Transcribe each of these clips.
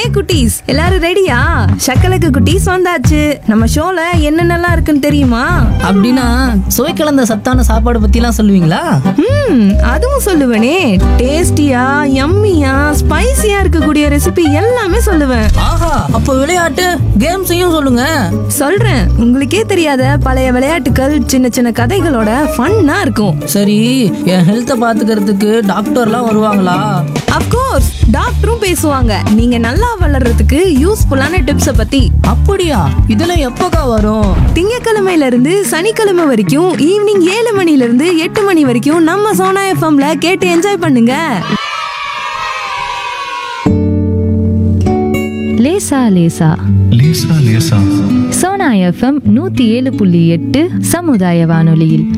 குட்டீஸ் எல்லாரும் ரெடியா சக்கலக்கு குட்டீஸ் வந்தாச்சு நம்ம ஷோல என்னென்னலாம் இருக்குன்னு தெரியுமா அப்படின்னா சுவை கலந்த சத்தான சாப்பாடு பத்திலாம் சொல்லுவீங்களா ம் அதுவும் சொல்லுவேனே டேஸ்டியா யம்மியா ஸ்பைசியா இருக்கக்கூடிய ரெசிபி எல்லாமே சொல்லுவேன் ஆஹா அப்போ விளையாட்டு கேம்ஸையும் சொல்லுங்க சொல்றேன் உங்களுக்கே தெரியாத பழைய விளையாட்டுகள் சின்ன சின்ன கதைகளோட ஃபன்னா இருக்கும் சரி என் ஹெல்த்தை பாத்துக்கிறதுக்கு டாக்டர்லாம் வருவாங்களா அப்கோர்ஸ் டாக்டரும் பேசுவாங்க நீங்க நல்லா வளர்றதுக்கு யூஸ்ஃபுல்லான டிப்ஸை பத்தி அப்படியா இதெல்லாம் எப்போக்கா வரும் திங்கக்கிழமையில இருந்து சனிக்கிழமை வரைக்கும் ஈவினிங் ஏழு மணில இருந்து எட்டு மணி வரைக்கும் நம்ம சோனா எஃப்எம்ல கேட்டு என்ஜாய் பண்ணுங்க லேசா லேசா லேசா லேசா சோனா எஃப்எம் நூத்தி ஏழு புள்ளி எட்டு சமுதாய வானொலியில்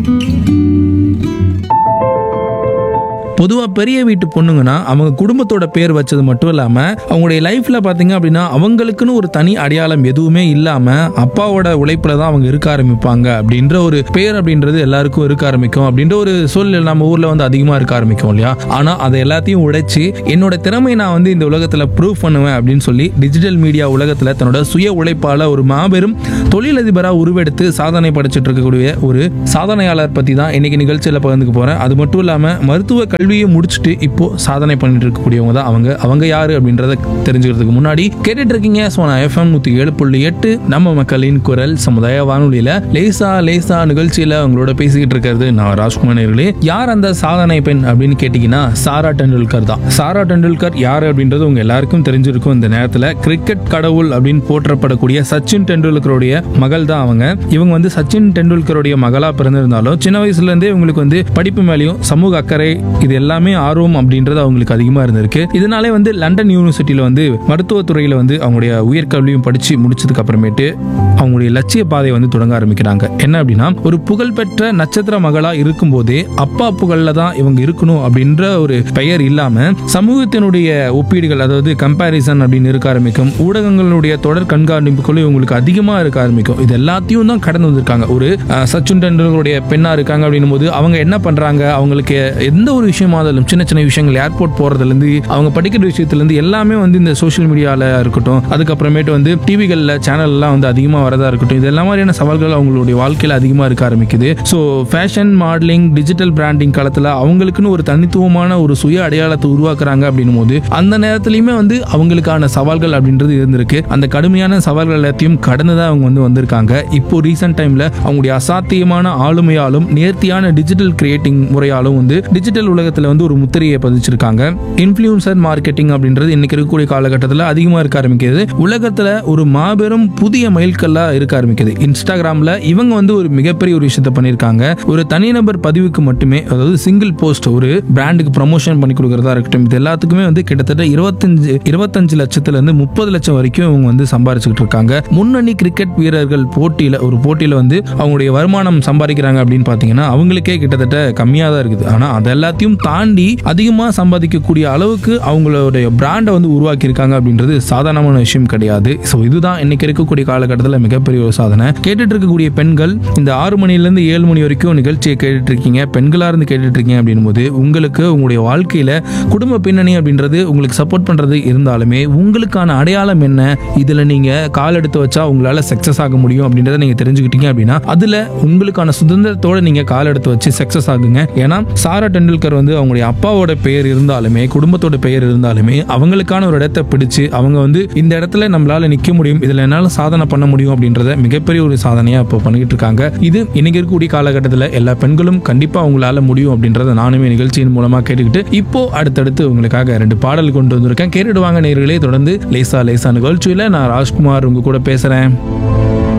பொதுவாக பெரிய வீட்டு பொண்ணுங்கன்னா அவங்க குடும்பத்தோட பேர் வச்சது மட்டும் இல்லாமல் அவங்களுடைய லைஃப்பில் பார்த்தீங்க அப்படின்னா அவங்களுக்குன்னு ஒரு தனி அடையாளம் எதுவுமே இல்லாமல் அப்பாவோட உழைப்பில் தான் அவங்க இருக்க ஆரம்பிப்பாங்க அப்படின்ற ஒரு பேர் அப்படின்றது எல்லாருக்கும் இருக்க ஆரம்பிக்கும் அப்படின்ற ஒரு சூழ்நிலை நம்ம ஊரில் வந்து அதிகமாக இருக்க ஆரம்பிக்கும் இல்லையா ஆனால் அதை எல்லாத்தையும் உடைச்சி என்னோட திறமை நான் வந்து இந்த உலகத்தில் ப்ரூவ் பண்ணுவேன் அப்படின்னு சொல்லி டிஜிட்டல் மீடியா உலகத்தில் தன்னோட சுய உழைப்பால் ஒரு மாபெரும் தொழிலதிபராக உருவெடுத்து சாதனை படைச்சிட்டு இருக்கக்கூடிய ஒரு சாதனையாளர் பற்றி தான் இன்னைக்கு நிகழ்ச்சியில் பகிர்ந்துக்க போகிறேன் அது மட்டும் இல்லாமல் மருத்துவ கல்வியை முடிச்சுட்டு இப்போ சாதனை பண்ணிட்டு இருக்கக்கூடியவங்க தான் அவங்க அவங்க யாரு அப்படின்றத தெரிஞ்சுக்கிறதுக்கு முன்னாடி கேட்டுட்டு இருக்கீங்க சோனா எஃப்எம் நூற்றி ஏழு புள்ளி எட்டு நம்ம மக்களின் குரல் சமுதாய வானொலியில் லேசா லேசா நிகழ்ச்சியில் அவங்களோட பேசிக்கிட்டு இருக்கிறது நான் ராஜ்குமார் நேயர்களே யார் அந்த சாதனை பெண் அப்படின்னு கேட்டிங்கன்னா சாரா டெண்டுல்கர் தான் சாரா டெண்டுல்கர் யார் அப்படின்றது உங்க எல்லாருக்கும் தெரிஞ்சிருக்கும் இந்த நேரத்தில் கிரிக்கெட் கடவுள் அப்படின்னு போற்றப்படக்கூடிய சச்சின் டெண்டுல்கருடைய மகள் தான் அவங்க இவங்க வந்து சச்சின் டெண்டுல்கருடைய மகளா பிறந்திருந்தாலும் சின்ன வயசுல இருந்தே இவங்களுக்கு வந்து படிப்பு மேலேயும் சமூக அக்கறை இது எல்லாமே ஆர்வம் அப்படின்றது அவங்களுக்கு அதிகமா இருந்திருக்கு இதனாலே வந்து லண்டன் யூனிவர்சிட்டியில வந்து மருத்துவத்துறையில வந்து அவங்களுடைய உயர்கல்வியும் படிச்சு முடிச்சதுக்கு அப்புறமேட்டு அவங்களுடைய லட்சிய பாதையை வந்து தொடங்க ஆரம்பிக்கிறாங்க என்ன அப்படின்னா ஒரு புகழ்பெற்ற நட்சத்திர மகளா இருக்கும்போதே அப்பா புகழ்ல தான் இவங்க இருக்கணும் அப்படின்ற ஒரு பெயர் இல்லாம சமூகத்தினுடைய ஒப்பீடுகள் அதாவது கம்பாரிசன் அப்படின்னு இருக்க ஆரம்பிக்கும் ஊடகங்களுடைய தொடர் கண்காணிப்புகளும் இவங்களுக்கு அதிகமா இருக்க ஆரம்பிக்கும் இது எல்லாத்தையும் தான் கடந்து வந்திருக்காங்க ஒரு அஹ், சச்சின் டெண்டுல்கருடைய பெண்ணா இருக்காங்க அப்படின்னும் போது அவங்க என்ன பண்றாங்க அவங்களுக்கு எந்த ஒரு விஷயமா இருந்தாலும் சின்ன சின்ன விஷயங்கள் ஏர்போர்ட் போறதுல இருந்து அவங்க படிக்கிற விஷயத்துல இருந்து எல்லாமே வந்து இந்த சோஷியல் மீடியால இருக்கட்டும் அதுக்கப்புறமேட்டு வந்து டிவிகள்ல சேனல்லாம் வந்து அதிகமா வரதா இருக்கட்டும் இது எல்லா மாதிரியான சவால்கள் அவங்களுடைய வாழ்க்கையில அதிகமா இருக்க ஆரம்பிக்குது so fashion modelling digital branding காலத்துல அவங்களுக்குன்னு ஒரு தனித்துவமான ஒரு சுய அடையாளத்தை உருவாக்குறாங்க அப்படின்னும் போது அந்த நேரத்துலயுமே வந்து அவங்களுக்கான சவால்கள் அப்படின்றது இருந்திருக்கு அந்த கடுமையான சவால்கள் எல்லாத்தையும் கடந்து தான் அவங்க வந்து வந்திருக்காங்க இப்போ ரீசெண்ட் டைம்ல அவங்களுடைய அசாத்தியமான ஆளுமையாலும் நேர்த்தியான டிஜிட்டல் கிரியேட்டிங் முறையாலும் வந்து டிஜிட்டல் உலகத்துல வந்து ஒரு முத்திரையை பதிச்சிருக்காங்க இன்ஃப்ளூன்சர் மார்க்கெட்டிங் அப்படின்றது இன்னைக்கு இருக்கக்கூடிய காலகட்டத்தில் அதிகமாக இருக்க ஆரம்பிக்கிறது உலகத்துல ஒரு மாபெரும் புதிய மைல்கல்லா இருக்க ஆரம்பிக்குது இன்ஸ்டாகிராம்ல இவங்க வந்து ஒரு மிகப்பெரிய ஒரு விஷயத்தை பண்ணியிருக்காங்க ஒரு தனிநபர் பதிவுக்கு மட்டுமே அதாவது சிங்கிள் போஸ்ட் ஒரு பிராண்டுக்கு ப்ரமோஷன் பண்ணி கொடுக்கறதா இருக்கட்டும் இது எல்லாத்துக்குமே வந்து கிட்டத்தட்ட இருபத்தஞ்சு இருபத்தஞ்சு லட்சத்துல இருந்து முப்பது லட்சம் வரைக்கும் இவங்க வந்து சம்பாரிச்சுக்கிட்டு இருக்காங்க முன்னணி கிரிக்கெட் வீரர்கள் போட்டியில ஒரு போட்டியில வந்து அவங்களுடைய வருமானம் சம்பாதிக்கிறாங்க அப்படின்னு பாத்தீங்கன்னா அவங்களுக்கே கிட்டத்தட்ட கம்மியாக தான் இருக்குது ஆனா அது எல்லாத்தையும் தாண்டி அதிகமாக சம்பாதிக்கக்கூடிய அளவுக்கு அவங்களுடைய பிராண்டை வந்து உருவாக்கி இருக்காங்க அப்படின்றது சாதாரணமான விஷயம் கிடையாது ஸோ இதுதான் இன்னைக்கு இருக்கக்கூடிய காலகட்டத்தில் மிகப்பெரிய ஒரு சாதனை கேட்டுட்டு இருக்கக்கூடிய பெண்கள் இந்த ஆறு மணிலேருந்து ஏழு மணி வரைக்கும் நிகழ்ச்சியை கேட்டுட்டு இருக்கீங்க பெண்களாக இருந்து கேட்டுட்டு இருக்கீங்க அப்படின்னும் போது உங்களுக்கு உங்களுடைய வாழ்க்கையில குடும்ப பின்னணி அப்படின்றது உங்களுக்கு சப்போர்ட் பண்றது இருந்தாலுமே உங்களுக்கான அடையாளம் என்ன இதுல நீங்க கால் எடுத்து வச்சா உங்களால சக்சஸ் ஆக முடியும் அப்படின்றத நீங்க தெரிஞ்சுக்கிட்டீங்க அப்படின்னா அதுல உங்களுக்கான சுதந்திரத்தோட நீங்க கால் எடுத்து வச்சு சக்சஸ் ஆகுங்க ஏன்னா சாரா டெண்டுல்கர் வந்து அவங்களுடைய அப்பாவோட பெயர் இருந்தாலுமே குடும்பத்தோட பெயர் இருந்தாலுமே அவங்களுக்கான ஒரு இடத்தை பிடிச்சு அவங்க வந்து இந்த இடத்துல நம்மளால நிக்க முடியும் இதுல என்னால சாதனை பண்ண முடியும் அப்படின்றத மிகப்பெரிய ஒரு சாதனையா இப்போ பண்ணிட்டு இருக்காங்க இது இன்னைக்கு இருக்கக்கூடிய காலகட்டத்தில் எல்லா பெண்களும் கண்டிப்பா அவங்களால முடியும் அப்படின்றத நானுமே நிகழ்ச்சியின் மூலமா கேட்டுக்கிட்டு இப்போ அடுத்தடுத்து உங்களுக்காக ரெண்டு பாடல் கொண்டு வந்திருக்கேன் கேட்டுடுவாங்க நேர்களே தொடர்ந்து லேசா லேசா நிகழ்ச்சியில நான் ராஜ்குமார் உங்க கூட பேசுறேன்